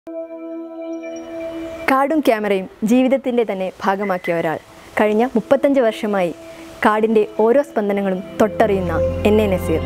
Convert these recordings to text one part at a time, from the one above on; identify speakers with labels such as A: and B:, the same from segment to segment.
A: കാടും ക്യാമറയും ജീവിതത്തിൻ്റെ തന്നെ ഭാഗമാക്കിയ ഒരാൾ കഴിഞ്ഞ മുപ്പത്തഞ്ച് വർഷമായി കാടിൻ്റെ ഓരോ സ്പന്ദനങ്ങളും തൊട്ടറിയുന്ന എൻ എ നസീർ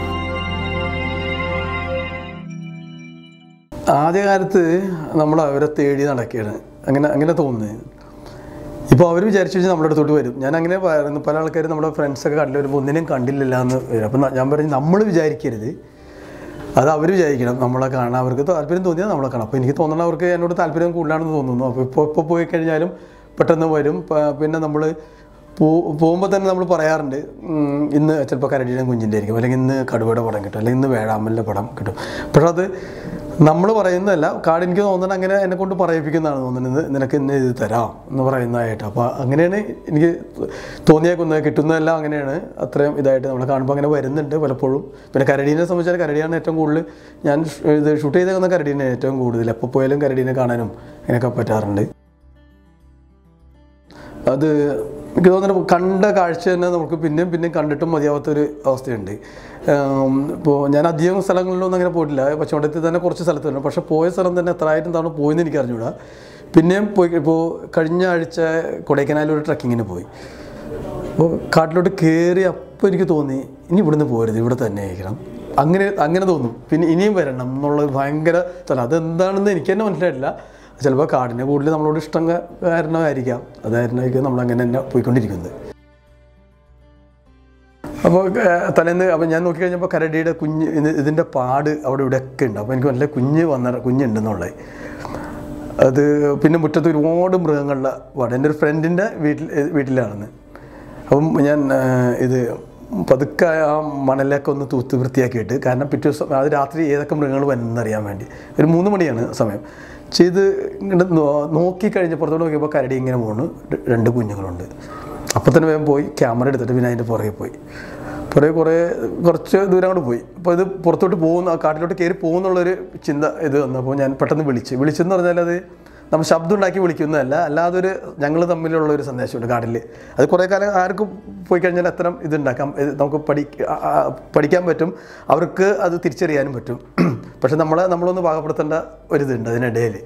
B: ആദ്യകാലത്ത് നമ്മൾ അവരെ തേടി നടക്കുകയാണ് അങ്ങനെ അങ്ങനെ തോന്നുന്നത് ഇപ്പോൾ അവർ വിചാരിച്ചു കഴിഞ്ഞാൽ നമ്മുടെ അടുത്തോട്ട് വരും ഞാൻ അങ്ങനെ പറയുന്നു പല ആൾക്കാരും നമ്മുടെ ഫ്രണ്ട്സൊക്കെ കണ്ടിട്ട് വരുമ്പോൾ ഒന്നിനും കണ്ടില്ലല്ലോ എന്ന് വരും അപ്പം ഞാൻ പറഞ്ഞു നമ്മൾ വിചാരിക്കരുത് അത് അവർ വിചാരിക്കണം നമ്മളെ കാണാൻ അവർക്ക് താല്പര്യം തോന്നിയാൽ നമ്മളെ കാണാം അപ്പോൾ എനിക്ക് തോന്നണം അവർക്ക് എന്നോട് താല്പര്യം കൂടുതലാണെന്ന് തോന്നുന്നു അപ്പോൾ ഇപ്പോൾ ഇപ്പോൾ പോയി കഴിഞ്ഞാലും പെട്ടെന്ന് വരും പ- പിന്നെ നമ്മൾ പോ പോകുമ്പോൾ തന്നെ നമ്മൾ പറയാറുണ്ട് ഉം, ഇന്ന് ചിലപ്പോൾ കരടിയുടെ കുഞ്ഞിൻ്റെ ആയിരിക്കും അല്ലെങ്കിൽ ഇന്ന് കടുവയുടെ പടം കിട്ടും അല്ലെങ്കിൽ ഇന്ന് വേഴാമ്പലിൻ്റെ പടം കിട്ടും പക്ഷെ അത് നമ്മൾ പറയുന്നതല്ല കാട് എനിക്ക് തോന്നുന്നത് അങ്ങനെ എന്നെ കൊണ്ട് പറയിപ്പിക്കുന്നതാണ് തോന്നുന്നത് നിനക്ക് ഇന്ന് ഇത് തരാം എന്ന് പറയുന്നതായിട്ട് അപ്പോൾ അങ്ങനെയാണ് എനിക്ക് തോന്നിയേക്കുന്നത് കിട്ടുന്നതെല്ലാം അങ്ങനെയാണ് അത്രയും ഇതായിട്ട് നമ്മൾ കാണുമ്പോൾ അങ്ങനെ വരുന്നുണ്ട് പലപ്പോഴും പിന്നെ കരടീനെ സംബന്ധിച്ചാൽ കരടിയാണ് ഏറ്റവും കൂടുതൽ ഞാൻ ഷ് ഇത് ഷൂട്ട് ചെയ്തേക്കുന്ന കരടീനെ ഏറ്റവും കൂടുതൽ എപ്പോൾ പോയാലും കരടീനെ കാണാനും അങ്ങനെയൊക്കെ പറ്റാറുണ്ട് അത് എനിക്ക് തോന്നുന്നു കണ്ട കാഴ്ച തന്നെ നമുക്ക് പിന്നെയും പിന്നെയും കണ്ടിട്ടും മതിയാവാത്തൊരു അവസ്ഥയുണ്ട് ഇപ്പോൾ ഞാൻ അധികം സ്ഥലങ്ങളിലൊന്നും അങ്ങനെ പോയിട്ടില്ല പശ്ചിമഘട്ടത്തിൽ തന്നെ കുറച്ച് സ്ഥലത്ത് വരണം പക്ഷേ പോയ സ്ഥലം തന്നെ എത്രയായിട്ടും തവണ പോയെന്ന് എനിക്ക് അറിഞ്ഞൂടാ പിന്നെയും പോയി ഇപ്പോൾ കഴിഞ്ഞ ആഴ്ച കൊടൈക്കനാലിൽ ഒരു ട്രക്കിങ്ങിന് പോയി അപ്പോൾ കാട്ടിലോട്ട് കയറി അപ്പോൾ എനിക്ക് തോന്നി ഇനി ഇവിടുന്ന് പോരുത് ഇവിടെ തന്നെ ആയിരിക്കണം അങ്ങനെ അങ്ങനെ തോന്നും പിന്നെ ഇനിയും വരണം എന്നുള്ളത് ഭയങ്കര സ്ഥലം അതെന്താണെന്ന് എനിക്ക് തന്നെ മനസ്സിലായിട്ടില്ല ചിലപ്പോൾ കാടിനെ കൂടുതൽ നമ്മളോട് ഇഷ്ടം കാ- കാരണമായിരിക്കാം അതായിരുന്നായിരിക്കും നമ്മളങ്ങനെ തന്നെ പോയിക്കൊണ്ടിരിക്കുന്നത് അപ്പോൾ തലേന്ന് അപ്പോൾ ഞാൻ നോക്കി കഴിഞ്ഞപ്പോൾ കരടിയുടെ കുഞ്ഞ് ഇത് ഇതിൻ്റെ പാട് അവിടെ ഇവിടെയൊക്കെ ഉണ്ട് അപ്പോൾ എനിക്ക് നല്ല കുഞ്ഞ് വന്ന കുഞ്ഞുണ്ടെന്നുള്ളത് അത് പിന്നെ മുറ്റത്ത് ഒരുപാട് മൃഗങ്ങളുടെ പാട് എൻ്റെ ഒരു ഫ്രണ്ടിൻ്റെ വീട്ടിൽ വീട്ടിലാണെന്ന് അപ്പം ഞാൻ ആ, ഇത് പതുക്കെ ആ മണലൊക്കെ ഒന്ന് തൂത്ത് വൃത്തിയാക്കിയിട്ട് കാരണം പിറ്റേ ദിവസം അത് രാത്രി ഏതൊക്കെ മൃഗങ്ങൾ വരുന്നറിയാൻ വേണ്ടി ഒരു മൂന്ന് മണിയാണ് സമയം ചെയ്ത് ഇങ്ങോട്ട് നോക്കി കഴിഞ്ഞ് പുറത്തോട്ട് നോക്കിയപ്പോൾ കരടി ഇങ്ങനെ പോണു ര- രണ്ട് കുഞ്ഞുങ്ങളുണ്ട് അപ്പോൾ തന്നെ വേഗം പോയി ക്യാമറ എടുത്തിട്ട് പിന്നെ അതിൻ്റെ പുറകെ പോയി പുറകെ കുറേ കുറച്ച് ദൂരം അങ്ങോട്ട് പോയി അപ്പോൾ ഇത് പുറത്തോട്ട് പോകുന്ന ആ കാട്ടിലോട്ട് കയറി പോകുന്നുള്ളൊരു ചിന്ത ഇത് വന്നപ്പോൾ ഞാൻ പെട്ടെന്ന് വിളിച്ച് വിളിച്ചെന്ന് പറഞ്ഞാൽ അത് നമ്മൾ ശബ്ദം ഉണ്ടാക്കി വിളിക്കുന്നതല്ല അല്ലാതെ ഒരു ഞങ്ങൾ തമ്മിലുള്ള ഒരു സന്ദേശമുണ്ട് കാട്ടിൽ അത് കുറേ കാലം ആർക്കും പോയി കഴിഞ്ഞാൽ അത്തരം ഇതുണ്ടാക്കാം ഇത് നമുക്ക് പഠി ആ, ആ, പഠിക്കാൻ പറ്റും അവർക്ക് അത് തിരിച്ചറിയാനും പറ്റും പക്ഷെ നമ്മളെ നമ്മളൊന്ന് പാകപ്പെടുത്തേണ്ട ഒരിതുണ്ട് അതിനിടയിൽ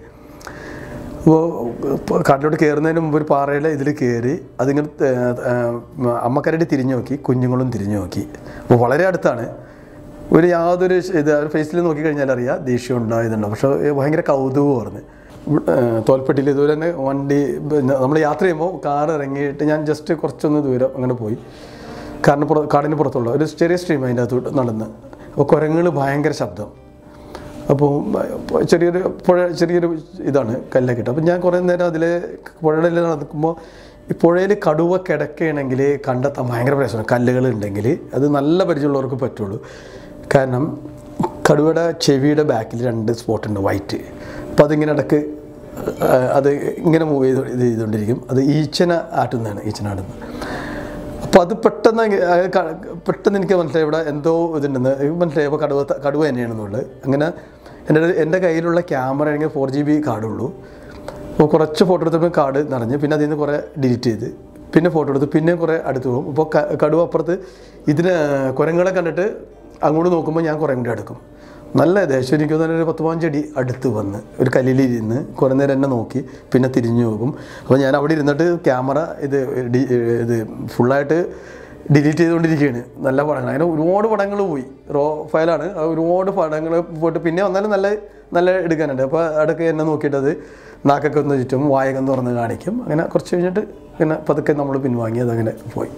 B: അപ്പോൾ കാട്ടിലോട്ട് കയറുന്നതിന് മുമ്പ് ഒരു പാറയുടെ ഇതിൽ കയറി അതിങ്ങനെ ഏർ, ഏർ, അമ്മക്കരടി തിരിഞ്ഞു നോക്കി കുഞ്ഞുങ്ങളും തിരിഞ്ഞു നോക്കി അപ്പോൾ വളരെ അടുത്താണ് ഒരു യാതൊരു ശ- ഇത് ഫേസിൽ നോക്കി കഴിഞ്ഞാൽ അറിയാം ദേഷ്യം ഉണ്ടായതുണ്ടോ പക്ഷേ ഭയങ്കര കൗതുകമായിരുന്നു തോൽപ്പെട്ടിയിൽ ഇതുപോലെ തന്നെ വണ്ടി നമ്മൾ യാത്ര ചെയ്യുമ്പോൾ കാർ ഇറങ്ങിയിട്ട് ഞാൻ ജസ്റ്റ് കുറച്ചൊന്ന് ദൂരം അങ്ങനെ പോയി കാരണം പുറ കാടിന് പുറത്തുള്ള ഒരു ചെറിയ സ്ട്രീം അതിൻ്റെ അകത്തോട്ട് നടന്ന് അപ്പോൾ കുരങ്ങൾ ഭയങ്കര ശബ്ദം അപ്പോൾ ചെറിയൊരു പുഴ ചെറിയൊരു ഇതാണ് കല്ലൊക്കെ ഇട്ട് അപ്പോൾ ഞാൻ കുറേ നേരം അതിൽ പുഴയിൽ നടക്കുമ്പോൾ ഈ പുഴയിൽ കടുവ കിടക്കുകയാണെങ്കിൽ കണ്ടെത്താൻ ഭയങ്കര പ്രയാസമാണ് കല്ലുകൾ ഉണ്ടെങ്കിൽ അത് നല്ല പരിചയമുള്ളവർക്ക് പറ്റുള്ളൂ കാരണം കടുവയുടെ ചെവിയുടെ ബാക്കിൽ രണ്ട് സ്പോട്ട് ഉണ്ട് വൈറ്റ് അപ്പോൾ അതിങ്ങനെ ഇടക്ക് ആ, അത് ഇങ്ങനെ മൂവ് ചെയ്ത് ഇത് ചെയ്തുകൊണ്ടിരിക്കും അത് ഈച്ചന ആട്ടുന്നതാണ് ഈച്ചന ആട്ടുന്നത് അപ്പോൾ അത് പെട്ടെന്ന് അങ്ങ് അത് ക- പെട്ടെന്ന് എനിക്ക് മനസ്സിലായി ഇവിടെ എന്തോ ഇതുണ്ടെന്ന് എനിക്ക് മനസ്സിലായി അപ്പോൾ കടുവ ത- കടുവ തന്നെയാണെന്നുള്ളത് അങ്ങനെ എൻ്റെ അടുത്ത് എൻ്റെ കയ്യിലുള്ള ക്യാമറ ആണെങ്കിൽ ഫോർ ജി ബി കാർഡുള്ളൂ അപ്പോൾ കുറച്ച് ഫോട്ടോ എടുത്തപ്പോൾ കാർഡ് നിറഞ്ഞ് പിന്നെ അതിൽ നിന്ന് കുറേ ഡിലീറ്റ് ചെയ്ത് പിന്നെ ഫോട്ടോ എടുത്ത് പിന്നെ കുറേ അടുത്ത് പോകും അപ്പോൾ ക- കടുവ അപ്പുറത്ത് ഇതിന് കുരങ്ങളെ കണ്ടിട്ട് അങ്ങോട്ട് നോക്കുമ്പോൾ ഞാൻ കുറേ കൂടി അടുക്കും നല്ല ദേശം എനിക്ക് തോന്നുന്നു ഒരു പത്ത് പതിനഞ്ച് അടി അടുത്ത് വന്ന് ഒരു കല്ലിലിരുന്ന് കുറേ നേരം എന്നെ നോക്കി പിന്നെ തിരിഞ്ഞു നോക്കും അപ്പോൾ ഞാൻ അവിടെ ഇരുന്നിട്ട് ക്യാമറ ഇത് ഡി ഇത് ഫുള്ളായിട്ട് ഡിലീറ്റ് ചെയ്തുകൊണ്ടിരിക്കുകയാണ് നല്ല പടങ്ങൾ അങ്ങനെ ഒരുപാട് പടങ്ങൾ പോയി റോ ഫയലാണ് ആ ഒരുപാട് പടങ്ങൾ പോയിട്ട് പിന്നെ വന്നാലും നല്ല നല്ല എടുക്കാനുണ്ട് അപ്പോൾ അടക്ക് എന്നെ നോക്കിയിട്ടത് നാക്കൊക്കെ ഒന്ന് ചുറ്റും വായകം തുറന്ന് കാണിക്കും അങ്ങനെ കുറച്ച് കഴിഞ്ഞിട്ട് പിന്നെ പതുക്കെ നമ്മൾ പിൻവാങ്ങി അതങ്ങനെ പോയി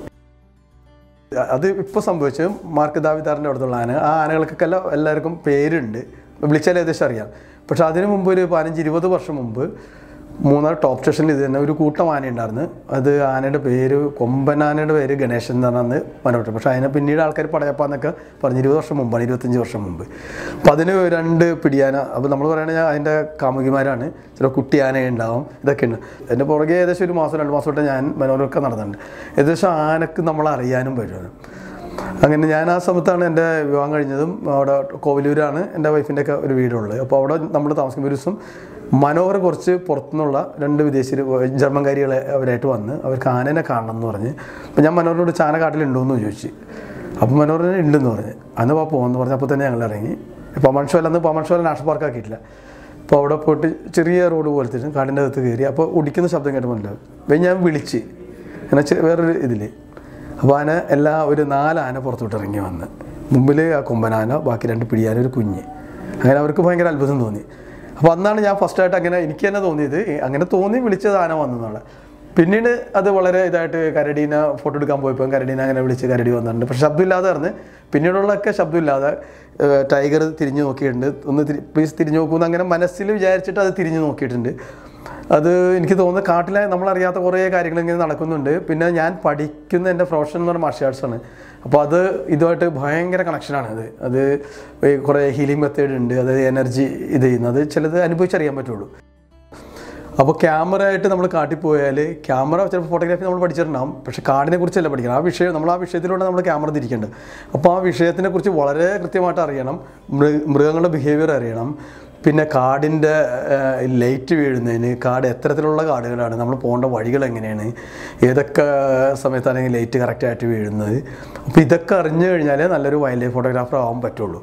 B: അത് ഇപ്പോൾ സംഭവിച്ചത് മാർക്ക് ദാവിദാറിൻ്റെ അടുത്തുള്ള ആന ആ ആനകൾക്കൊക്കെ എല്ലാം എല്ലാവർക്കും പേരുണ്ട് വിളിച്ചാൽ ഏകദേശം അറിയാം പക്ഷെ അതിന് മുമ്പ് ഒരു പതിനഞ്ച് ഇരുപത് വർഷം മുമ്പ് മൂന്നാർ ടോപ്പ് സ്റ്റേഷനിൽ ഇത് തന്നെ ഒരു കൂട്ടം ആന ഉണ്ടായിരുന്നു അത് ആനയുടെ പേര് കൊമ്പൻ ആനയുടെ പേര് ഗണേശൻ എന്ന് പറഞ്ഞാൽ മനോട്ട് പക്ഷേ അതിനെ പിന്നീട് ആൾക്കാർ പടയപ്പാന്നൊക്കെ പറഞ്ഞ് ഇരുപത് വർഷം മുമ്പാണ് ഇരുപത്തഞ്ച് വർഷം മുമ്പ് അപ്പോൾ അതിന് രണ്ട് പിടിയാന അപ്പോൾ നമ്മൾ പറയുകയാണെങ്കിൽ അതിൻ്റെ കാമുകിമാരാണ് ചില കുട്ടി ആന ഉണ്ടാവും ഇതൊക്കെ ഉണ്ട് എൻ്റെ പുറകെ ഏകദേശം ഒരു മാസം രണ്ട് മാസം തൊട്ട് ഞാൻ മനോരമൊക്കെ നടന്നിട്ടുണ്ട് ഏകദേശം ആനക്ക് നമ്മൾ അറിയാനും പറ്റും അങ്ങനെ ഞാൻ ആ സമയത്താണ് എൻ്റെ വിവാഹം കഴിഞ്ഞതും അവിടെ കോവിലൂരാണ് എൻ്റെ വൈഫിൻ്റെ ഒക്കെ ഒരു വീടുള്ളത് അപ്പോൾ അവിടെ നമ്മൾ താമസിക്കുമ്പോൾ ഒരു ദിവസം മനോഹർ കുറച്ച് പുറത്തുനിന്നുള്ള രണ്ട് വിദേശീയർ ജർമ്മൻകാരികളെ അവരായിട്ട് വന്ന് അവർക്ക് ആനനെ കാണണം എന്ന് പറഞ്ഞ് അപ്പോൾ ഞാൻ മനോഹറിനോട് ചാന കാട്ടിലുണ്ടോ എന്ന് ചോദിച്ചു അപ്പോൾ മനോഹരനെ ഉണ്ടെന്ന് പറഞ്ഞ് അന്ന് പാ പോകുമെന്ന് പറഞ്ഞ് അപ്പോൾ തന്നെ ഞങ്ങൾ ഇറങ്ങി പമൺ ഷോയിൽ അന്ന് പമൺ ഷോയിൽ നാഷണൽ പാർക്ക് ആക്കിയിട്ടില്ല അപ്പോൾ അവിടെ പോയിട്ട് ചെറിയ റോഡ് പോലത്തെ ഉണ്ട്. കാടിൻ്റെ അകത്ത് കയറി അപ്പോൾ ഒടിക്കുന്ന ശബ്ദം കേട്ട് മനസ്സിലാവും അപ്പോൾ ഞാൻ വിളിച്ച് അങ്ങനെ ചെ- വേറൊരു ഇതിൽ അപ്പോൾ ആന എല്ലാ ഒരു നാല് ആന പുറത്തോട്ട് ഇറങ്ങി വന്ന് മുമ്പിൽ ആ കൊമ്പനാന ബാക്കി രണ്ട് പിടിയാന ഒരു കുഞ്ഞ് അങ്ങനെ അവർക്ക് ഭയങ്കര അത്ഭുതം തോന്നി അപ്പോൾ അന്നാണ് ഞാൻ ഫസ്റ്റായിട്ട് അങ്ങനെ എനിക്ക് തന്നെ തോന്നിയത് ഏ, അങ്ങനെ തോന്നി വിളിച്ചത് ആന വന്നതാണ് പിന്നീട് അത് വളരെ ഇതായിട്ട് കരടീനെ ഫോട്ടോ എടുക്കാൻ പോയപ്പോൾ കരടീനെ അങ്ങനെ വിളിച്ച് കരടി വന്നിട്ടുണ്ട് പക്ഷെ ശബ്ദമില്ലാതെ പറഞ്ഞ് പിന്നീടുള്ളതൊക്കെ ശബ്ദമില്ലാതെ ഏഹ്, ടൈഗർ തിരിഞ്ഞു നോക്കിയിട്ടുണ്ട് ഒന്ന് പ്ലീസ് തിരിഞ്ഞു നോക്കുമെന്ന് അങ്ങനെ മനസ്സിൽ വിചാരിച്ചിട്ട് അത് തിരിഞ്ഞു നോക്കിയിട്ടുണ്ട് അത് എനിക്ക് തോന്നുന്നു കാട്ടിലെ നമ്മളറിയാത്ത കുറേ കാര്യങ്ങൾ ഇങ്ങനെ നടക്കുന്നുണ്ട് പിന്നെ ഞാൻ പഠിക്കുന്ന എൻ്റെ പ്രൊഫഷൻ എന്ന് പറഞ്ഞാൽ മാർഷ്യൽ ആർട്സ് ആണ് അപ്പോൾ അത് ഇതുമായിട്ട് ഭയങ്കര കണക്ഷനാണ് അത് അത് ഈ കുറേ ഹീലിംഗ് മെത്തേഡ് ഉണ്ട് അതായത് എനർജി ഇത് ചെയ്യുന്നത് ചിലത് അനുഭവിച്ചറിയാൻ പറ്റുള്ളൂ അപ്പോൾ ക്യാമറ ആയിട്ട് നമ്മൾ കാട്ടിൽ പോയാൽ ക്യാമറ ചിലപ്പോൾ ഫോട്ടോഗ്രാഫി നമ്മൾ പഠിച്ചിട്ടുണ്ടാകും പക്ഷേ കാടിനെ കുറിച്ചല്ല പഠിക്കണം ആ വിഷയം നമ്മൾ ആ വിഷയത്തിലൂടെ നമ്മൾ ക്യാമറ തിരിക്കേണ്ടത് അപ്പോൾ ആ വിഷയത്തിനെ കുറിച്ച് വളരെ കൃത്യമായിട്ട് അറിയണം മൃ മൃഗങ്ങളുടെ ബിഹേവിയർ അറിയണം പിന്നെ കാടിൻ്റെ ലൈറ്റ് വീഴുന്നതിന് കാട് എത്തരത്തിലുള്ള കാടുകളാണ് നമ്മൾ പോകേണ്ട വഴികൾ എങ്ങനെയാണ് ഏതൊക്കെ സമയത്താണെങ്കിൽ ലൈറ്റ് കറക്റ്റായിട്ട് വീഴുന്നത് അപ്പോൾ ഇതൊക്കെ അറിഞ്ഞു കഴിഞ്ഞാലേ നല്ലൊരു വൈൽഡ് ലൈഫ് ഫോട്ടോഗ്രാഫർ ആവാൻ പറ്റുള്ളൂ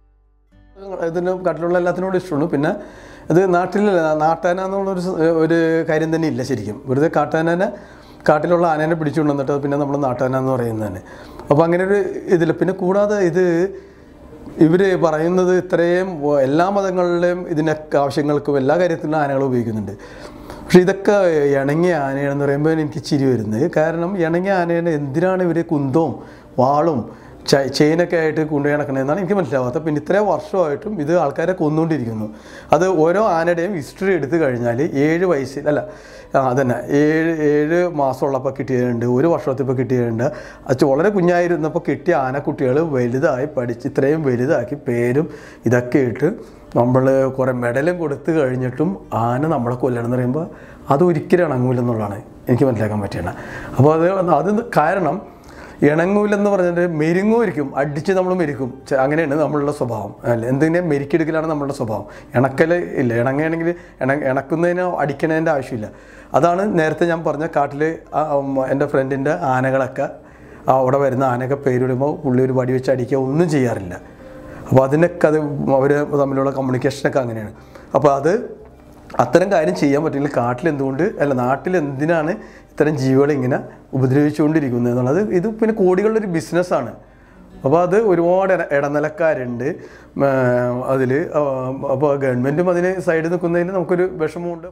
B: ഇതിന് കാട്ടിലുള്ള എല്ലാത്തിനോടും ഇഷ്ടമാണ് പിന്നെ ഇത് നാട്ടിൽ നാട്ടാന എന്നുള്ളൊരു സ- ഒരു കാര്യം തന്നെ ഇല്ല ശരിക്കും വെറുതെ കാട്ടാനനെ കാട്ടിലുള്ള ആനേനെ പിടിച്ചുകൊണ്ട് വന്നിട്ട് അത് പിന്നെ നമ്മൾ നാട്ടാന എന്ന് പറയുന്നതാണ് അപ്പോൾ അങ്ങനെ ഒരു ഇതിൽ പിന്നെ കൂടാതെ ഇത് ഇവർ പറയുന്നത് ഇത്രയും വ- എല്ലാ മതങ്ങളിലെയും ഇതിനൊക്കെ ആവശ്യങ്ങൾക്കും എല്ലാ കാര്യത്തിനും ആനകൾ ഉപയോഗിക്കുന്നുണ്ട് പക്ഷേ ഇതൊക്കെ ഇണങ്ങിയ ആനയാണെന്ന് പറയുമ്പോൾ എനിക്ക് ചിരി വരുന്നത് കാരണം ഇണങ്ങിയ ആനേനെ എന്തിനാണ് ഇവർ കുന്തവും വാളും ച- ചെയിനൊക്കെ ആയിട്ട് കൊണ്ടുപോയി നടക്കണതെന്നാണ് എനിക്ക് മനസ്സിലാവാത്തത് പിന്നെ ഇത്രയും വർഷമായിട്ടും ഇത് ആൾക്കാരെ കൊന്നുകൊണ്ടിരിക്കുന്നു അത് ഓരോ ആനയുടെയും ഹിസ്റ്ററി എടുത്തു കഴിഞ്ഞാൽ ഏഴ് വയസ്സിൽ അല്ല ആ, അതന്നെ ഏഴ് ഏഴ് മാസമുള്ളപ്പോൾ കിട്ടിയതുണ്ട് ഒരു വർഷത്തിപ്പോൾ കിട്ടിയതുണ്ട് അത് വളരെ കുഞ്ഞായിരുന്നപ്പോൾ കിട്ടിയ ആനക്കുട്ടികൾ വലുതായി പഠിച്ച് ഇത്രയും വലുതാക്കി പേരും ഇതൊക്കെ ഇട്ട് നമ്മൾ കുറേ മെഡലും കൊടുത്തു കഴിഞ്ഞിട്ടും ആന നമ്മളെ കൊല്ലണം എന്ന് പറയുമ്പോൾ അത് ഒരിക്കലും ഇണങ്ങൂലെന്നുള്ളതാണ് എനിക്ക് മനസ്സിലാക്കാൻ പറ്റിയത് അപ്പോൾ അത് അത് കാരണം ഇണങ്ങൂലെന്ന് പറഞ്ഞിട്ട് മെരുങ്ങുമായിരിക്കും അടിച്ച് നമ്മൾ മെരുക്കും ചെ- അങ്ങനെയാണ് നമ്മളുടെ സ്വഭാവം അല്ല എന്തിനെ മെരുക്കിയെടുക്കലാണ് നമ്മളുടെ സ്വഭാവം ഇണക്കൽ ഇല്ല ഇണങ്ങുകയാണെങ്കിൽ ഇണ ഇണക്കുന്നതിന് അടിക്കണതിൻ്റെ ആവശ്യമില്ല അതാണ് നേരത്തെ ഞാൻ പറഞ്ഞ കാട്ടിൽ എൻ്റെ ഫ്രണ്ടിൻ്റെ ആനകളൊക്കെ ആ അവിടെ വരുന്ന ആനയൊക്കെ പേരിടുമ്പോൾ പുള്ളി ഒരു വടി വെച്ച് അടിക്കുക ഒന്നും ചെയ്യാറില്ല അപ്പോൾ അതിനൊക്കെ അത് അവർ തമ്മിലുള്ള കമ്മ്യൂണിക്കേഷനൊക്കെ അങ്ങനെയാണ് അപ്പോൾ അത് അത്തരം കാര്യം ചെയ്യാൻ പറ്റില്ല കാട്ടിൽ എന്തുകൊണ്ട് അല്ല നാട്ടിൽ എന്തിനാണ് ഇത്തരം ജീവികളെ ഇങ്ങനെ ഉപദ്രവിച്ചുകൊണ്ടിരിക്കുന്നത് എന്നുള്ളത് ഇത് പിന്നെ കോടികളുടെ ഒരു ബിസിനസ്സാണ് അപ്പോൾ അത് ഒരുപാട് ഇട- ഇടനിലക്കാരുണ്ട് അതിൽ അപ്പോൾ ഗവൺമെൻറ്റും അതിന് സൈഡിൽ നിൽക്കുന്നതിൽ നമുക്കൊരു വിഷമമുണ്ട്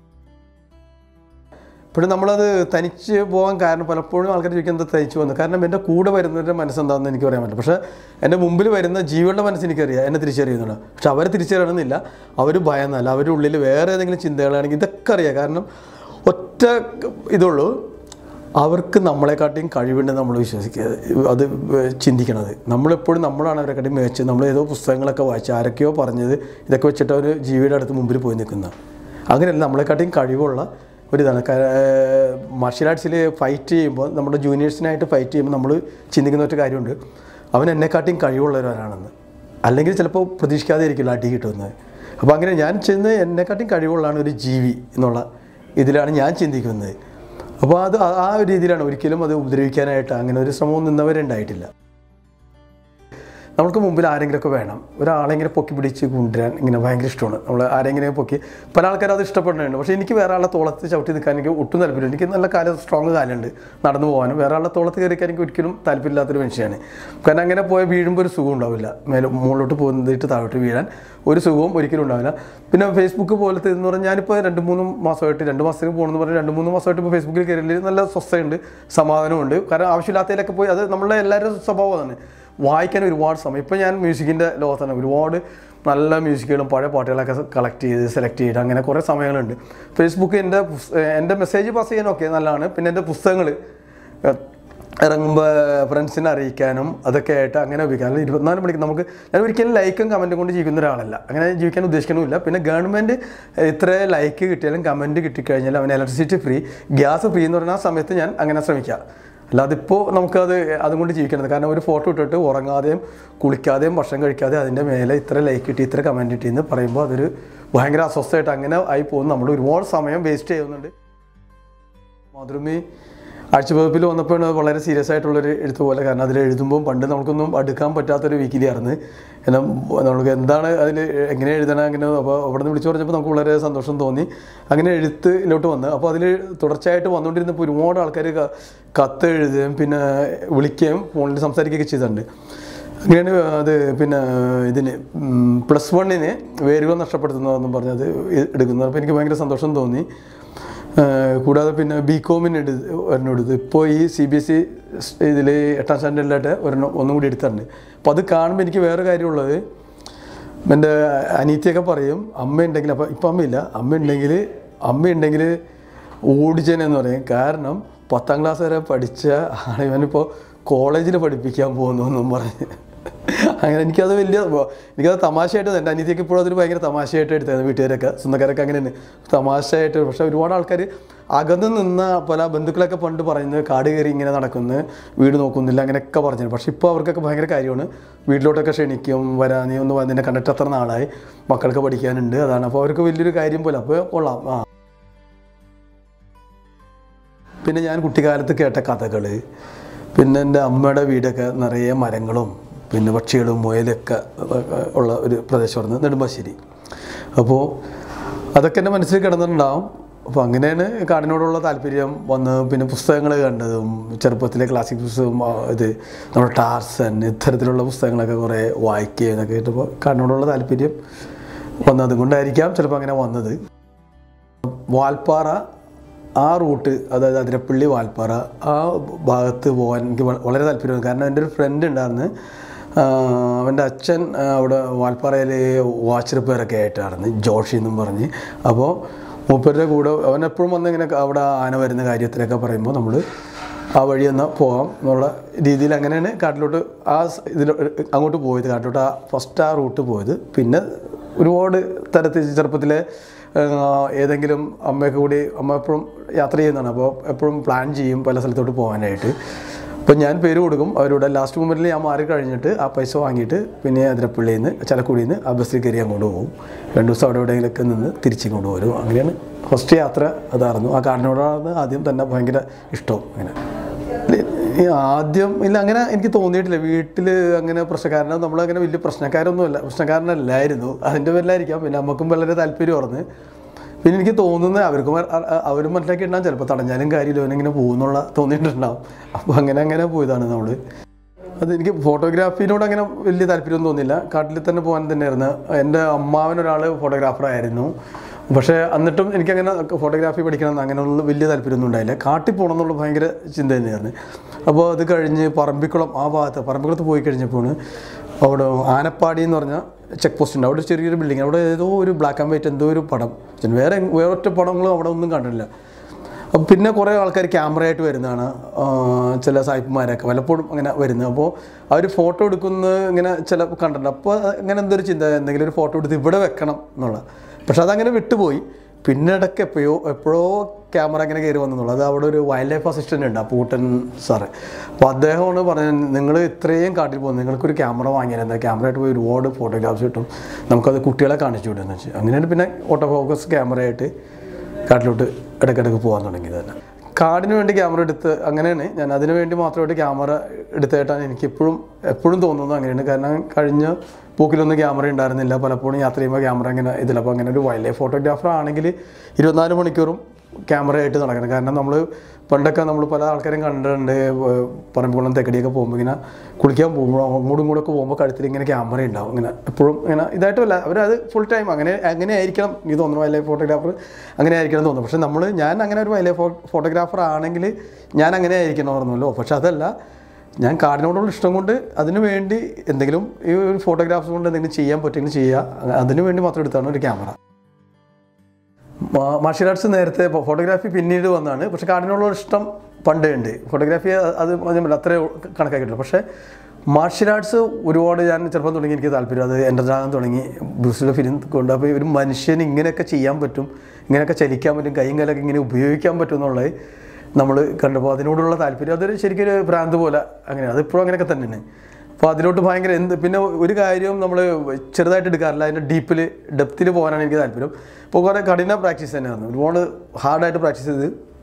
B: ഇപ്പോഴും നമ്മളത് തനിച്ച് പോകാൻ കാരണം പലപ്പോഴും ആൾക്കാർ ചോദിക്കുന്നത് തനിച്ച് വന്നു കാരണം എൻ്റെ കൂടെ വരുന്നവരുടെ മനസ്സെന്താണെന്ന് എനിക്ക് പറയാൻ പറ്റില്ല പക്ഷേ എൻ്റെ മുമ്പിൽ വരുന്ന ജീവികളുടെ മനസ്സ് എനിക്കറിയാം എന്നെ തിരിച്ചറിയുന്നുണ്ട് പക്ഷെ അവരെ തിരിച്ചറിയണമെന്നില്ല അവർ ഭയന്നല്ല അവരുടെ ഉള്ളിൽ വേറെ ഏതെങ്കിലും ചിന്തകളാണെങ്കിൽ ഇതൊക്കെ അറിയാം കാരണം ഒറ്റ ഇതുള്ളൂ അവർക്ക് നമ്മളെക്കാട്ടിയും കഴിവുണ്ട് നമ്മൾ വിശ്വസിക്കുക അത് ചിന്തിക്കണത് നമ്മളെപ്പോഴും നമ്മളാണ് അവരെക്കാട്ടിയും മികച്ചത് നമ്മൾ ഏതോ പുസ്തകങ്ങളൊക്കെ വായിച്ച് ആരൊക്കെയോ പറഞ്ഞത് ഇതൊക്കെ വെച്ചിട്ട് ഒരു ജീവിയുടെ അടുത്ത് മുമ്പിൽ പോയി നിൽക്കുന്നത് അങ്ങനെയല്ല നമ്മളെക്കാട്ടിയും കഴിവുള്ള ഒരിതാണ് മാർഷ്യൽ ആർട്സിൽ ഫൈറ്റ് ചെയ്യുമ്പോൾ നമ്മുടെ ജൂനിയേഴ്സിനായിട്ട് ഫൈറ്റ് ചെയ്യുമ്പോൾ നമ്മൾ ചിന്തിക്കുന്ന ഒരു കാര്യമുണ്ട് അവൻ എന്നെക്കാട്ടിയും കഴിവുള്ളവരാണെന്ന് അല്ലെങ്കിൽ ചിലപ്പോൾ പ്രതീക്ഷിക്കാതെ ആയിരിക്കില്ല അടി കിട്ടുന്നത് അപ്പോൾ അങ്ങനെ ഞാൻ ചെന്ന് എന്നെക്കാട്ടിയും കഴിവുള്ളതാണ് ഒരു ജീവി എന്നുള്ള ഇതിലാണ് ഞാൻ ചിന്തിക്കുന്നത് അപ്പോൾ അത് ആ- ആ ഒരു രീതിയിലാണ് ഒരിക്കലും അത് ഉപദ്രവിക്കാനായിട്ട് അങ്ങനെ ഒരു ശ്രമവും നിന്നവരുണ്ടായിട്ടില്ല നമുക്ക് മുമ്പിൽ ആരെങ്കിലുമൊക്കെ വേണം ഒരാളെങ്കിലും പൊക്കി പിടിച്ച് കൊണ്ടുവരാൻ ഇങ്ങനെ ഭയങ്കര ഇഷ്ടമാണ് നമ്മൾ ആരെങ്കിലും പൊക്കി പല ആൾക്കാരും അത് ഇഷ്ടപ്പെടുന്നുണ്ട് പക്ഷേ എനിക്ക് വേറെ ആളെ തോളത്ത് ചവിട്ടി നിൽക്കാൻ എനിക്ക് ഒട്ടും താല്പര്യമില്ല എനിക്ക് നല്ല കാലം സ്ട്രോങ് കാലുണ്ട് നടന്നു പോകാനും വേറെ ആളെ തോളത്ത് കയറിക്കാൻ എനിക്ക് ഒരിക്കലും താല്പര്യമില്ലാത്തൊരു മനുഷ്യനാണ് കാരണം അങ്ങനെ പോയി വീഴുമ്പോൾ ഒരു സുഖം ഉണ്ടാവില്ല മേലെ മുകളിലോട്ട് പോകുന്നതിട്ട് താഴോട്ട് വീഴാൻ ഒരു സുഖവും ഒരിക്കലും ഉണ്ടാവില്ല പിന്നെ ഫേസ്ബുക്ക് പോലത്തെ എന്ന് പറഞ്ഞാൽ ഞാനിപ്പോൾ രണ്ട് മൂന്ന് മാസമായിട്ട് രണ്ട് മാസത്തിന് പോകണമെന്ന് പറഞ്ഞാൽ രണ്ട് മൂന്ന് മാസമായിട്ട് ഇപ്പോൾ ഫേസ്ബുക്കിൽ കയറിയിൽ നല്ല സ്വസ്ഥയുണ്ട് സമാധാനമുണ്ട് കാരണം ആവശ്യമില്ലാത്തതിലൊക്കെ പോയി അത് നമ്മളുടെ എല്ലാവരും സ്വഭാവമാണ് വായിക്കാൻ ഒരുപാട് സമയം ഇപ്പോൾ ഞാൻ മ്യൂസിക്കിൻ്റെ ലോകത്താണ് ഒരുപാട് നല്ല മ്യൂസിക്കുകളും പഴയ പാട്ടുകളൊക്കെ കളക്ട് ചെയ്ത് സെലക്ട് ചെയ്ത് അങ്ങനെ കുറേ സമയങ്ങളുണ്ട് ഫേസ്ബുക്ക് എൻ്റെ പുസ്- എൻ്റെ മെസ്സേജ് പാസ് ചെയ്യാനൊക്കെ നല്ലതാണ് പിന്നെ എൻ്റെ പുസ്തകങ്ങൾ ഇറങ്ങുമ്പോൾ ഫ്രണ്ട്സിനെ അറിയിക്കാനും അതൊക്കെ ആയിട്ട് അങ്ങനെ ഉപയോഗിക്കാം അല്ലെങ്കിൽ ഇരുപത്തിനാല് മണിക്ക് നമുക്ക് ഞാൻ ഒരിക്കലും ലൈക്കും കമൻറ്റും കൊണ്ട് ജീവിക്കുന്ന ഒരാളല്ല അങ്ങനെ ജീവിക്കാൻ ഉദ്ദേശിക്കണമില്ല പിന്നെ ഗവൺമെൻറ് ഇത്ര ലൈക്ക് കിട്ടിയാലും കമൻറ്റ് കിട്ടിക്കഴിഞ്ഞാൽ അവൻ ഇലക്ട്രിസിറ്റി ഫ്രീ ഗ്യാസ് ഫ്രീ എന്ന് പറഞ്ഞ ആ സമയത്ത് ഞാൻ അങ്ങനെ ശ്രമിക്കാം അല്ലാതെ ഇപ്പോൾ നമുക്കത് അതും കൊണ്ട് ജീവിക്കണത് കാരണം ഒരു ഫോട്ടോ ഇട്ടിട്ട് ഉറങ്ങാതെയും കുളിക്കാതെയും ഭക്ഷണം കഴിക്കാതെ അതിൻ്റെ മേലെ ഇത്ര ലൈക്ക് കിട്ടി ഇത്ര കമൻറ്റ് കിട്ടി എന്ന് പറയുമ്പോൾ അതൊരു ഭയങ്കര അസ്വസ്ഥമായിട്ട് അങ്ങനെ ആയി പോകുന്നു നമ്മൾ ഒരുപാട് സമയം വേസ്റ്റ് ചെയ്യുന്നുണ്ട് മാതൃഭൂമി ആഴ്ചപ്പതിപ്പിൽ വന്നപ്പോൾ വളരെ സീരിയസ് ആയിട്ടുള്ളൊരു എഴുത്ത് പോലെ കാരണം അതിൽ എഴുതുമ്പോൾ പണ്ട് നമുക്കൊന്നും അടുക്കാൻ പറ്റാത്തൊരു വീക്കിലിയായിരുന്നു കാരണം നമുക്ക് എന്താണ് അതിൽ എങ്ങനെ എഴുതണം അങ്ങനെ അപ്പോൾ അവിടെ നിന്ന് വിളിച്ചു പറഞ്ഞപ്പോൾ നമുക്ക് വളരെ സന്തോഷം തോന്നി അങ്ങനെ എഴുത്തിലോട്ട് വന്ന് അപ്പോൾ അതിൽ തുടർച്ചയായിട്ട് വന്നുകൊണ്ടിരുന്നപ്പോൾ ഒരുപാട് ആൾക്കാർ ക- കത്ത് എഴുതുകയും പിന്നെ വിളിക്കുകയും ഫോണിൽ സംസാരിക്കുകയൊക്കെ ചെയ്തിട്ടുണ്ട് അങ്ങനെയാണ് അത് പിന്നെ ഇതിന് പ്ലസ് വണ്ണിന് വേരുകൾ നഷ്ടപ്പെടുത്തുന്നതെന്നും പറഞ്ഞത് എടുക്കുന്നത് അപ്പോൾ എനിക്ക് ഭയങ്കര സന്തോഷം തോന്നി ഏഹ് കൂടാതെ പിന്നെ ബി കോമിന് എടുത്ത് ഒരെണ്ണം എടുത്തു ഇപ്പോൾ ഈ സി ബി എസ് ഇ ഇതിൽ എട്ടാം സ്റ്റാൻഡേർഡിലായിട്ട് ഒരെണ്ണം ഒന്നും കൂടി എടുത്തിട്ടുണ്ട് അപ്പോൾ അത് കാണുമ്പോൾ എനിക്ക് വേറെ കാര്യമുള്ളത് എൻ്റെ അനീത്തിയൊക്കെ പറയും അമ്മ ഉണ്ടെങ്കിൽ അപ്പോൾ ഇപ്പം അമ്മയില്ല അമ്മ ഉണ്ടെങ്കിൽ അമ്മ ഉണ്ടെങ്കിൽ ഓടിച്ചേനെന്ന് പറയും കാരണം പത്താം ക്ലാസ് വരെ പഠിച്ച ആണ് ഇവനിപ്പോൾ കോളേജിൽ പഠിപ്പിക്കാൻ പോകുന്നു എന്നും പറഞ്ഞ് അങ്ങനെ എനിക്കത് വലിയ എനിക്കത് തമാശയായിട്ട് എൻ്റെ അനിയത്തിയൊക്കെ ഇപ്പോഴും അതൊരു ഭയങ്കര തമാശയായിട്ട് എടുത്തത് വീട്ടുകാരൊക്കെ സ്വന്തക്കാരൊക്കെ അങ്ങനെ തന്നെ തമാശയായിട്ട് പക്ഷേ ഒരുപാട് ആൾക്കാർ അകന്ന് നിന്ന പല ബന്ധുക്കളൊക്കെ പണ്ട് പറയുന്നത് കാട് കയറി ഇങ്ങനെ നടക്കുന്നു വീട് നോക്കുന്നില്ല അങ്ങനെയൊക്കെ പറഞ്ഞു പക്ഷേ ഇപ്പോൾ അവർക്കൊക്കെ ഭയങ്കര കാര്യമാണ് വീട്ടിലോട്ടൊക്കെ ക്ഷണിക്കും വരാൻ നീ ഒന്ന് വന്ന് നിന്നെ കണ്ടിട്ട് അത്ര നാളായി മക്കൾക്ക് പഠിക്കാനുണ്ട് അതാണ് അപ്പോൾ അവർക്ക് വലിയൊരു കാര്യം പോലെ അപ്പോൾ കൊള്ളാം ആ പിന്നെ ഞാൻ കുട്ടിക്കാലത്ത് കേട്ട കഥകൾ പിന്നെ എൻ്റെ അമ്മയുടെ വീടൊക്കെ നിറയെ മരങ്ങളും പിന്നെ പക്ഷികളും മുയലൊക്കെ ഉള്ള ഒരു പ്രദേശമായിരുന്നു നെടുമ്പാശ്ശേരി അപ്പോൾ അതൊക്കെ എൻ്റെ മനസ്സിൽ കിടന്നിട്ടുണ്ടാവും അപ്പോൾ അങ്ങനെയാണ് കാടിനോടുള്ള താല്പര്യം വന്ന് പിന്നെ പുസ്തകങ്ങൾ കണ്ടതും ചെറുപ്പത്തിലെ ക്ലാസിക് പുസ്തകം ആ, ഇത് നമ്മുടെ ടാർസൻ ഇത്തരത്തിലുള്ള പുസ്തകങ്ങളൊക്കെ കുറേ വായിക്കുകയും എന്നൊക്കെ കേട്ടപ്പോൾ കാടിനോടുള്ള താല്പര്യം വന്നത് കൊണ്ടായിരിക്കാം ചിലപ്പോൾ അങ്ങനെ വന്നത് വാൽപ്പാറ ആ റൂട്ട് അതായത് അതിരപ്പള്ളി വാൽപ്പാറ ആ ഭാഗത്ത് പോകാൻ എനിക്ക് വ- വളരെ താല്പര്യമാണ് കാരണം എൻ്റെ ഒരു ഫ്രണ്ട് ഉണ്ടായിരുന്നു ആ, അവൻ്റെ അച്ഛൻ ആ, അവിടെ വാൽപ്പാറയിൽ വാച്ച് റിപ്പയറൊക്കെ ആയിട്ടായിരുന്നു ജോഷി എന്നും പറഞ്ഞ് അപ്പോൾ മൂപ്പരുടെ കൂടെ അവൻ എപ്പോഴും വന്ന് ഇങ്ങനെ അവിടെ ആന വരുന്ന കാര്യത്തിലൊക്കെ പറയുമ്പോൾ നമ്മൾ ആ വഴി എന്നാൽ പോകാം എന്നുള്ള രീതിയിൽ അങ്ങനെയാണ് കാട്ടിലോട്ട് ആ സ് ഇതിൽ അങ്ങോട്ട് പോയത് കാട്ടിലോട്ട് ആ ഫസ്റ്റ് ആ റൂട്ട് പോയത് പിന്നെ ഒരുപാട് തരത്തിൽ ചെറുപ്പത്തിലെ ആ, ഏതെങ്കിലും അമ്മയൊക്കെ കൂടി അമ്മ എപ്പോഴും യാത്ര ചെയ്യുന്നതാണ് അപ്പോൾ എപ്പോഴും പ്ലാൻ ചെയ്യും പല സ്ഥലത്തോട്ട് പോകാനായിട്ട് അപ്പം ഞാൻ പേര് കൊടുക്കും അവരുടെ ലാസ്റ്റ് മൊമെൻറ്റിൽ ഞാൻ മാറി കഴിഞ്ഞിട്ട് ആ പൈസ വാങ്ങിയിട്ട് പിന്നെ അതിരപ്പള്ളിയിൽ നിന്ന് ചലക്കുടിയിൽ നിന്ന് ആ ബസ്സിൽ കയറി അങ്ങോട്ട് പോകും രണ്ട് ദിവസം അവിടെ എവിടെയെങ്കിലൊക്കെ നിന്ന് തിരിച്ചിങ്ങോട്ട് വരും അങ്ങനെയാണ് ഫസ്റ്റ് യാത്ര അതായിരുന്നു ആ കാടിനോടാണ് ആദ്യം തന്നെ ഭയങ്കര ഇഷ്ടവും അങ്ങനെ ഈ ആദ്യം ഇല്ല അങ്ങനെ എനിക്ക് തോന്നിയിട്ടില്ല വീട്ടിൽ അങ്ങനെ പ്രശ്നക്കാരനോ നമ്മളങ്ങനെ വലിയ പ്രശ്നക്കാരൊന്നുമല്ല പ്രശ്നക്കാരനല്ലായിരുന്നു അതിൻ്റെ പേരിലായിരിക്കാം പിന്നെ നമുക്കും വളരെ താല്പര്യം പറഞ്ഞ് പിന്നെ എനിക്ക് തോന്നുന്നത് അവർക്കും അ- അ- അവരും മനസ്സിലാക്കി ഉണ്ടാകും ചിലപ്പോൾ തടഞ്ഞാലും കാര്യമില്ല അവനിങ്ങനെ പോകുന്നുള്ള തോന്നിയിട്ടുണ്ടാവും അപ്പോൾ അങ്ങനെ അങ്ങനെ പോയതാണ് നമ്മൾ അത് എനിക്ക് ഫോട്ടോഗ്രാഫിനോട് അങ്ങനെ വലിയ താല്പര്യമൊന്നും തോന്നില്ല കാട്ടിൽ തന്നെ പോകാൻ തന്നെയായിരുന്നു എൻ്റെ അമ്മാവൻ ഒരാൾ ഫോട്ടോഗ്രാഫറായിരുന്നു പക്ഷേ എന്നിട്ടും എനിക്കങ്ങനെ ഫോട്ടോഗ്രാഫി പഠിക്കണം എന്ന് അങ്ങനെയുള്ള വലിയ താല്പര്യമൊന്നും ഉണ്ടായില്ല കാട്ടിൽ പോകണം എന്നുള്ള ഭയങ്കര ചിന്ത തന്നെയായിരുന്നു അപ്പോൾ അത് കഴിഞ്ഞ് പറമ്പിക്കുളം ആ ഭാഗത്ത് പറമ്പിക്കുളത്ത് പോയി കഴിഞ്ഞപ്പോൾ അവിടെ ആനപ്പാടി എന്ന് പറഞ്ഞ ചെക്ക് പോസ്റ്റ് ഉണ്ട് അവിടെ ഒരു ചെറിയൊരു ബിൽഡിംഗ് അവിടെ ഏതോ ഒരു ബ്ലാക്ക് ആൻഡ് വൈറ്റ് എന്തോ ഒരു പടം വേറെ വേറെ ഒറ്റ പടങ്ങളും അവിടെ ഒന്നും കണ്ടിട്ടില്ല അപ്പം പിന്നെ കുറേ ആൾക്കാർ ക്യാമറയായിട്ട് വരുന്നതാണ് ആ, ചില സായിപ്പുമാരൊക്കെ പലപ്പോഴും അങ്ങനെ വരുന്നത് അപ്പോൾ അവർ ഫോട്ടോ എടുക്കുന്ന ഇങ്ങനെ ചില കണ്ടിട്ടുണ്ട് അപ്പോൾ അങ്ങനെ എന്തൊരു ചിന്ത എന്തെങ്കിലും ഒരു ഫോട്ടോ എടുത്ത് ഇവിടെ വെക്കണം എന്നുള്ള പക്ഷെ അതങ്ങനെ വിട്ടുപോയി പിന്നെ ഇടയ്ക്ക് എപ്പോഴോ എപ്പോഴോ ക്യാമറ ഇങ്ങനെ കയറി വന്നെന്നുള്ളൂ അത് അവിടെ ഒരു വൈൽഡ് ലൈഫ് അസിസ്റ്റൻ്റ് ഉണ്ട് ആ പൂട്ടൻ സാറ് അപ്പോൾ അദ്ദേഹമാണ് പറഞ്ഞത് നിങ്ങൾ ഇത്രയും കാട്ടിൽ പോകുന്നത് നിങ്ങൾക്കൊരു ക്യാമറ വാങ്ങിയാൽ എന്താ ക്യാമറയായിട്ട് പോയി ഒരുപാട് ഫോട്ടോഗ്രാഫ്സ് കിട്ടും നമുക്കത് കുട്ടികളെ കാണിച്ചു വിടുമെന്ന് വെച്ചാൽ അങ്ങനെയാണ് പിന്നെ ഓട്ടോ ഫോക്കസ് ക്യാമറയായിട്ട് കാട്ടിലോട്ട് ഇടയ്ക്കിടയ്ക്ക് പോകാൻ തുടങ്ങിയത് തന്നെ കാടിന് വേണ്ടി ക്യാമറ എടുത്ത് അങ്ങനെയാണ് ഞാൻ അതിന് വേണ്ടി മാത്രമായിട്ട് ക്യാമറ എടുത്തായിട്ടാണ് എനിക്ക് എപ്പോഴും എപ്പോഴും തോന്നുന്നത് അങ്ങനെയാണ് കാരണം കഴിഞ്ഞ പോക്കിലൊന്നും ക്യാമറ ഉണ്ടായിരുന്നില്ല പലപ്പോഴും യാത്ര ചെയ്യുമ്പോൾ ക്യാമറ ഇങ്ങനെ ഇതില്ല അപ്പോൾ അങ്ങനെ ഒരു വൈൽഡ് ലൈഫ് ഫോട്ടോഗ്രാഫർ ആണെങ്കിൽ ഇരുപത്തിനാല് മണിക്കൂറും ക്യാമറയായിട്ട് നടക്കണം കാരണം നമ്മൾ പണ്ടൊക്കെ നമ്മൾ പല ആൾക്കാരും കണ്ടിട്ടുണ്ട് ഏർ പറമ്പിക്കുളം തെക്കടിയൊക്കെ പോകുമ്പോൾ ഇങ്ങനെ കുളിക്കാൻ പോകുമ്പോൾ അങ്ങോട്ടും ഇങ്ങോട്ടൊക്കെ പോകുമ്പോൾ കഴുത്തിൽ ഇങ്ങനെ ക്യാമറ ഉണ്ടാവും ഇങ്ങനെ എപ്പോഴും ഇങ്ങനെ ഇതായിട്ടല്ല അവരത് ഫുൾ ടൈം അങ്ങനെ അങ്ങനെ ആയിരിക്കണം എനിക്ക് തോന്നുന്നു വൈൽഡ് ലൈഫ് ഫോട്ടോഗ്രാഫർ അങ്ങനെ ആയിരിക്കണം എന്ന് തോന്നുന്നു പക്ഷേ നമ്മൾ ഞാൻ അങ്ങനെ ഒരു വൈൽഡ് ലൈഫ് ഫോട്ടോഗ്രാഫർ ആണെങ്കിൽ ഞാൻ അങ്ങനെ ആയിരിക്കണം പറഞ്ഞല്ലോ പക്ഷെ അതല്ല ഞാൻ കാടിനോടുള്ള ഇഷ്ടം കൊണ്ട് അതിനു വേണ്ടി എന്തെങ്കിലും ഈ ഒരു ഫോട്ടോഗ്രാഫ്സ് കൊണ്ട് എന്തെങ്കിലും ചെയ്യാൻ പറ്റുമെങ്കിൽ ചെയ്യുക അതിനു വേണ്ടി മാത്രം എടുത്താണ് ഒരു ക്യാമറ മാർഷ്യൽ ആർട്സ് നേരത്തെ ഫോട്ടോഗ്രാഫി പിന്നീട് വന്നതാണ് പക്ഷെ കാടിനുള്ള ഇഷ്ടം പണ്ടേ ഉണ്ട് ഫോട്ടോഗ്രാഫി അത് ഞാൻ പറഞ്ഞില്ല, അത്രേ കണക്കാക്കിയിട്ടുള്ളൂ പക്ഷേ മാർഷ്യൽ ആർട്സ് ഒരുപാട് ഞാൻ ചെറുപ്പം തുടങ്ങി എനിക്ക് താല്പര്യം അത് എൻ്റർജാകാൻ തുടങ്ങി ബ്രൂസിലെ ഫിലിം കൊണ്ട് അപ്പോൾ ഒരു മനുഷ്യന് ഇങ്ങനെയൊക്കെ ചെയ്യാൻ പറ്റും ഇങ്ങനെയൊക്കെ ചലിക്കാൻ പറ്റും കൈയും കാലൊക്കെ ഇങ്ങനെ ഉപയോഗിക്കാൻ പറ്റും എന്നുള്ളത് നമ്മൾ കണ്ടപ്പോൾ അതിനോടുള്ള താല്പര്യം അതൊരു ശരിക്കും ഒരു ഭ്രാന്ത് പോലെ അങ്ങനെയാണ് അതിപ്പോഴും അങ്ങനെയൊക്കെ തന്നെയാണ് അപ്പോൾ അതിലോട്ട് ഭയങ്കര എന്ത് പിന്നെ ഒരു കാര്യവും നമ്മൾ ചെറുതായിട്ട് എടുക്കാറില്ല അതിൻ്റെ ഡീപ്പിൽ ഡെപ്തിൽ പോകാനാണ് എനിക്ക് താല്പര്യം അപ്പോൾ കുറേ കഠിന പ്രാക്ടീസ് തന്നെയായിരുന്നു ഒരുപാട് ഹാർഡായിട്ട് പ്രാക്ടീസ് ചെയ്ത്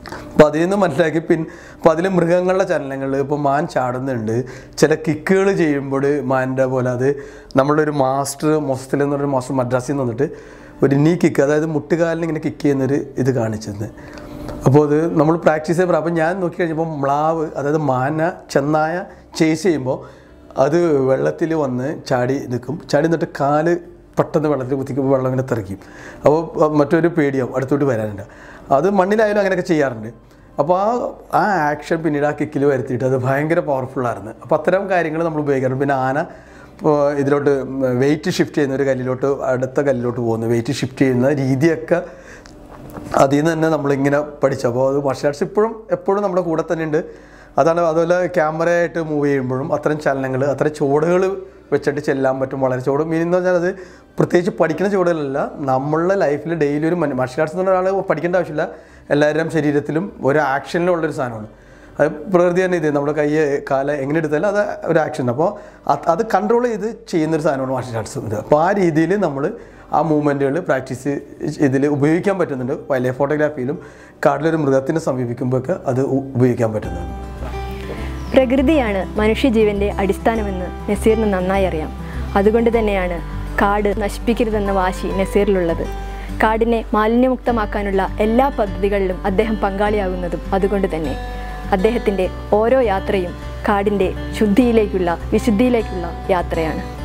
B: അപ്പോൾ അതിൽ നിന്ന് മനസ്സിലാക്കി പിൻ അപ്പോൾ അതിൽ മൃഗങ്ങളുടെ ചലനങ്ങൾ ഇപ്പോൾ മാൻ ചാടുന്നുണ്ട് ചില കിക്കുകൾ ചെയ്യുമ്പോൾ മാനിൻ്റെ പോലെ അത് നമ്മളുടെ ഒരു മാസ്റ്റർ മൊസത്തിൽ എന്ന് പറഞ്ഞൊരു മാസ്റ്റർ മദ്രാസിൽ നിന്ന് വന്നിട്ട് ഒരു നീ കിക്ക് അതായത് മുട്ടുകാലിന് ഇങ്ങനെ കിക്ക് ചെയ്യുന്നൊരു ഇത് കാണിച്ചിരുന്നത് അപ്പോൾ അത് നമ്മൾ പ്രാക്ടീസ് ചെയ്യുമ്പോൾ അപ്പോൾ ഞാൻ നോക്കി കഴിഞ്ഞപ്പോൾ മ്ലാവ് അതായത് മാന ചെന്നായ ചേസ് ചെയ്യുമ്പോൾ അത് വെള്ളത്തിൽ വന്ന് ചാടി നിൽക്കും ചാടി നിന്നിട്ട് കാല് പെട്ടെന്ന് വെള്ളത്തിൽ കുത്തിക്കുമ്പോൾ വെള്ളം ഇങ്ങനെ തെറിക്കും അപ്പോൾ മറ്റൊരു പേടിയാവും അടുത്തോട്ട് വരാനുണ്ട് അത് മണ്ണിലായാലും അങ്ങനെയൊക്കെ ചെയ്യാറുണ്ട് അപ്പോൾ ആ ആ ആക്ഷൻ പിന്നീട് ആ കിക്കിൽ വരുത്തിയിട്ട് അത് ഭയങ്കര പവർഫുള്ളായിരുന്നു അപ്പോൾ അത്തരം കാര്യങ്ങൾ നമ്മൾ ഉപയോഗിക്കാറുണ്ട് പിന്നെ ആന ഇപ്പോൾ ഇതിലോട്ട് വെയിറ്റ് ഷിഫ്റ്റ് ചെയ്യുന്ന ഒരു കല്ലിലോട്ട് അടുത്ത കല്ലിലോട്ട് പോകുന്നു വെയിറ്റ് ഷിഫ്റ്റ് ചെയ്യുന്ന രീതിയൊക്കെ അതിൽ നിന്ന് തന്നെ നമ്മളിങ്ങനെ പഠിച്ചു അപ്പോൾ അത് മാർഷൽ ആർട്സ് ഇപ്പോഴും എപ്പോഴും നമ്മുടെ കൂടെ തന്നെ ഉണ്ട് അതാണ് അതുപോലെ ക്യാമറയായിട്ട് മൂവ് ചെയ്യുമ്പോഴും അത്തരം ചലനങ്ങൾ അത്തരം ചുവടുകൾ വെച്ചിട്ട് ചെല്ലാൻ പറ്റും വളരെ ചുവട് മീൻ എന്ന് പറഞ്ഞാൽ അത് പ്രത്യേകിച്ച് പഠിക്കുന്ന ചുവടുകളല്ല നമ്മളുടെ ലൈഫിൽ ഡെയിലി ഒരു മാർഷൽ ആർട്സ് എന്ന് പറഞ്ഞ ഒരാൾ പഠിക്കേണ്ട ആവശ്യമില്ല എല്ലാവരുടെയും ശരീരത്തിലും ഒരു ആക്ഷനിലും ഉള്ളൊരു സാധനമാണ് അത് പ്രകൃതി തന്നെ ഇത് നമ്മുടെ കൈ കാല എങ്ങനെ എടുത്താലും അത് ഒരു ആക്ഷൻ അപ്പോൾ അത് അത് കൺട്രോൾ ചെയ്ത് ചെയ്യുന്നൊരു സാധനമാണ് മാർഷൽ ആർട്സ് ഇത് അപ്പോൾ ആ രീതിയിൽ നമ്മൾ ആ മൂവ്മെൻറ്റുകൾ പ്രാക്ടീസ് ഇതിൽ ഉപയോഗിക്കാൻ പറ്റുന്നുണ്ട് വൈൽഡ് ലൈഫ് ഫോട്ടോഗ്രാഫിയിലും കാട്ടിലൊരു മൃഗത്തിനെ സമീപിക്കുമ്പോഴൊക്കെ അത് ഉ- ഉപയോഗിക്കാൻ പറ്റുന്നുണ്ട്
A: പ്രകൃതിയാണ് മനുഷ്യജീവന്റെ അടിസ്ഥാനമെന്ന് നസീറിന് നന്നായി അറിയാം അതുകൊണ്ട് തന്നെയാണ് കാട് നശിപ്പിക്കരുതെന്ന വാശി നസീറിലുള്ളത് കാടിനെ മാലിന്യമുക്തമാക്കാനുള്ള എല്ലാ പദ്ധതികളിലും അദ്ദേഹം പങ്കാളിയാകുന്നതും അതുകൊണ്ട് തന്നെ അദ്ദേഹത്തിൻ്റെ ഓരോ യാത്രയും കാടിൻ്റെ ശുദ്ധിയിലേക്കുള്ള വിശുദ്ധിയിലേക്കുള്ള യാത്രയാണ്